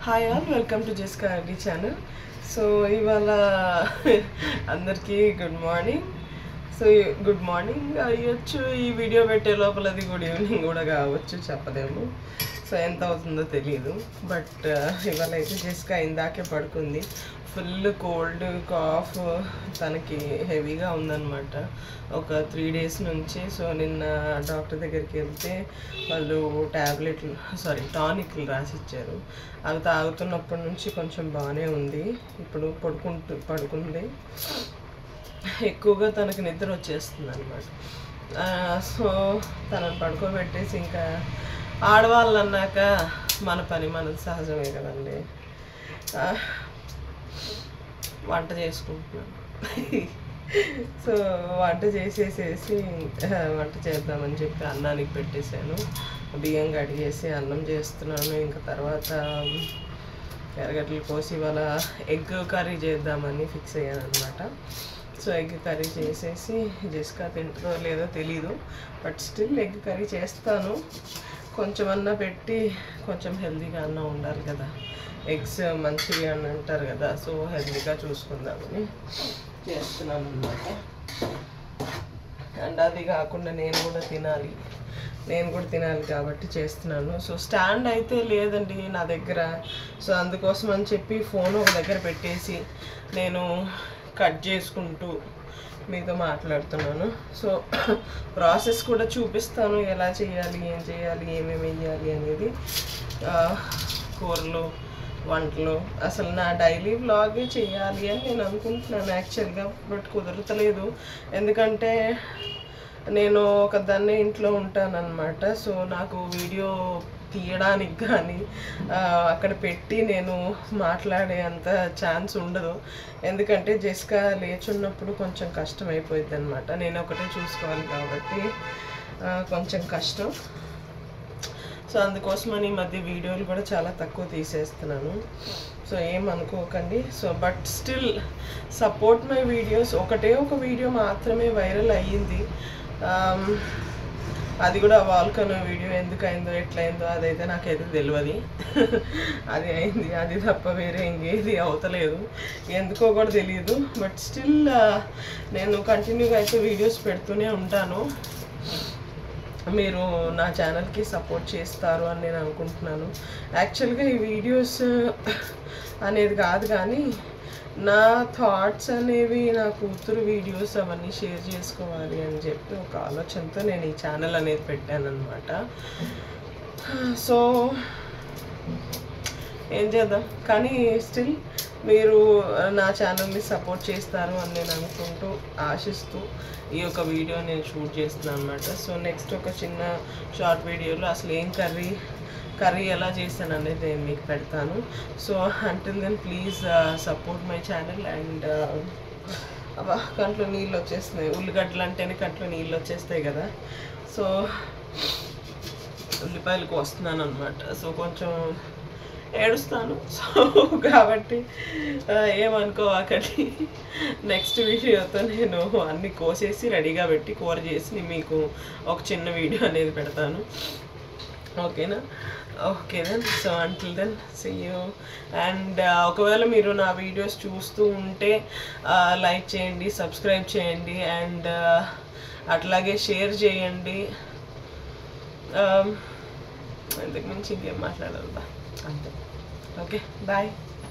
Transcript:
hi all welcome to జెస్కా అడ్డీ channel so ఇవాళ అందరికీ good morning so good morning అయ్యొచ్చు ఈ వీడియో పెట్టే లోపల అది గుడ్ ఈవినింగ్ కూడా కావచ్చు చెప్పలేము సో ఎంత అవుతుందో తెలియదు బట్ ఇవాళ అయితే జెస్కా ఇందాకే పడుకుంది ఫుల్ కోల్డ్ కాఫ్ తనకి హెవీగా ఉందన్నమాట ఒక త్రీ డేస్ నుంచి సో నిన్న డాక్టర్ దగ్గరికి వెళ్తే వాళ్ళు ట్యాబ్లెట్లు సారీ టానిక్లు రాసిచ్చారు అవి తాగుతున్నప్పటి నుంచి కొంచెం బాగానే ఉంది ఇప్పుడు పడుకుంటూ పడుకుంది ఎక్కువగా తనకి నిద్ర వచ్చేస్తుంది అనమాట సో తనని పడుకోబెట్టేసి ఇంకా ఆడవాళ్ళు అన్నాక మన పని మనది సహజమే కదండి ఆ, వంట చేసుకుంటున్నాను సో వంట చేసేసేసి ఆ, వంట చేద్దామని చెప్పి అన్నానికి పెట్టేశాను బియ్యం కడిగేసి అన్నం చేస్తున్నాను ఇంకా తర్వాత ఎర్రగడ్డలు కోసి ఇవాళ ఎగ్ కర్రీ చేద్దామని ఫిక్స్ అయ్యాను అనమాట సో ఎగ్ కర్రీ చేసేసి జెస్కా తింటుందో లేదో తెలీదు బట్ స్టిల్ ఎగ్ కర్రీ చేస్తాను కొంచెం అన్న పెట్టి కొంచెం హెల్తీగా అన్న ఉండాలి కదా ఎగ్స్ మంచివి అని అంటారు కదా సో హెల్తీగా చూసుకుందామని చేస్తున్నాను అనమాట అండ్ అది కాకుండా నేను కూడా తినాలి నేను కూడా తినాలి కాబట్టి చేస్తున్నాను సో స్టాండ్ అయితే లేదండి నా దగ్గర సో అందుకోసం అని చెప్పి ఫోన్ ఒక దగ్గర పెట్టేసి నేను కట్ చేసుకుంటూ మీతో మాట్లాడుతున్నాను సో ప్రాసెస్ కూడా చూపిస్తాను ఎలా చేయాలి ఏం చేయాలి ఏమేమి వేయాలి అనేది ఆ, కూరలు వంటలు అసలు నా డైలీ వ్లాగే చేయాలి అని నేను అనుకుంటున్నాను యాక్చువల్గా బట్ కుదరతలేదు ఎందుకంటే నేను ఒక దాన్ని ఇంట్లో ఉంటానన్నమాట సో నాకు వీడియో తీయడానికి కానీ ఆ, అక్కడ పెట్టి నేను మాట్లాడే అంత ఛాన్స్ ఉండదు ఎందుకంటే జెస్కా లేచున్నప్పుడు కొంచెం కష్టం అయిపోయింది అనమాట నేను ఒకటే చూసుకోవాలి కాబట్టి ఆ, కొంచెం కష్టం సో అందుకోసమని ఈ మధ్య వీడియోలు కూడా చాలా తక్కువ తీసేస్తున్నాను సో ఏం అనుకోకండి so but still support my videos ఒకటే ఒక వీడియో మాత్రమే వైరల్ అయ్యింది ఆమ్, అది కూడా వాల్కనో వీడియో ఎందుకు అయిందో ఎట్లయిందో అదైతే నాకైతే తెలియదు అది అయింది అది తప్ప వేరే ఇంకేది అవుతలేదు ఎందుకో కూడా తెలియదు బట్ స్టిల్ నేను కంటిన్యూగా అయితే వీడియోస్ పెడుతూనే ఉంటాను మీరు నా ఛానల్కి సపోర్ట్ చేస్తారు అని నేను అనుకుంటున్నాను యాక్చువల్గా ఈ వీడియోస్ అనేది కాదు కానీ నా థాట్స్ అనేవి నా కూతురు వీడియోస్ అవన్నీ షేర్ చేసుకోవాలి అని చెప్పి ఒక ఆలోచనతో నేను ఈ ఛానల్ అనేది పెట్టాను అనమాట సో ఏం చేద్దాం కానీ స్టిల్ మీరు నా ఛానల్ని సపోర్ట్ చేస్తారు అని నేను అనుకుంటూ ఆశిస్తూ ఈ యొక్క వీడియో నేను షూట్ చేస్తున్నాను అనమాట సో నెక్స్ట్ ఒక చిన్న షార్ట్ వీడియోలో అసలు ఏం కర్రీ కర్రీ ఎలా చేశాను అనేది నేను మీకు పెడతాను so until then please support my channel and అబ్బా కంట్లో నీళ్ళు వచ్చేస్తున్నాయి ఉల్లిగడ్డలు అంటేనే కంట్లో నీళ్ళు వచ్చేస్తాయి కదా సో ఉల్లిపాయలకు వస్తున్నాను అనమాట సో కొంచెం ఏడుస్తాను సో కాబట్టి ఆ, ఏమనుకోవాకండి నెక్స్ట్ వీడియోతో నేను అన్ని కోసేసి రెడీగా పెట్టి కూర చేసి మీకు ఒక చిన్న వీడియో అనేది పెడతాను ఓకేనా okay then so until then you and ఒకవేళ మీరు నా వీడియోస్ చూస్తూ ఉంటే లైక్ చేయండి సబ్స్క్రైబ్ చేయండి అండ్ అట్లాగే షేర్ చేయండి Um, ఇంతకు మించి ఇంకేం మాట్లాడాలి బా అంతే ఓకే బాయ్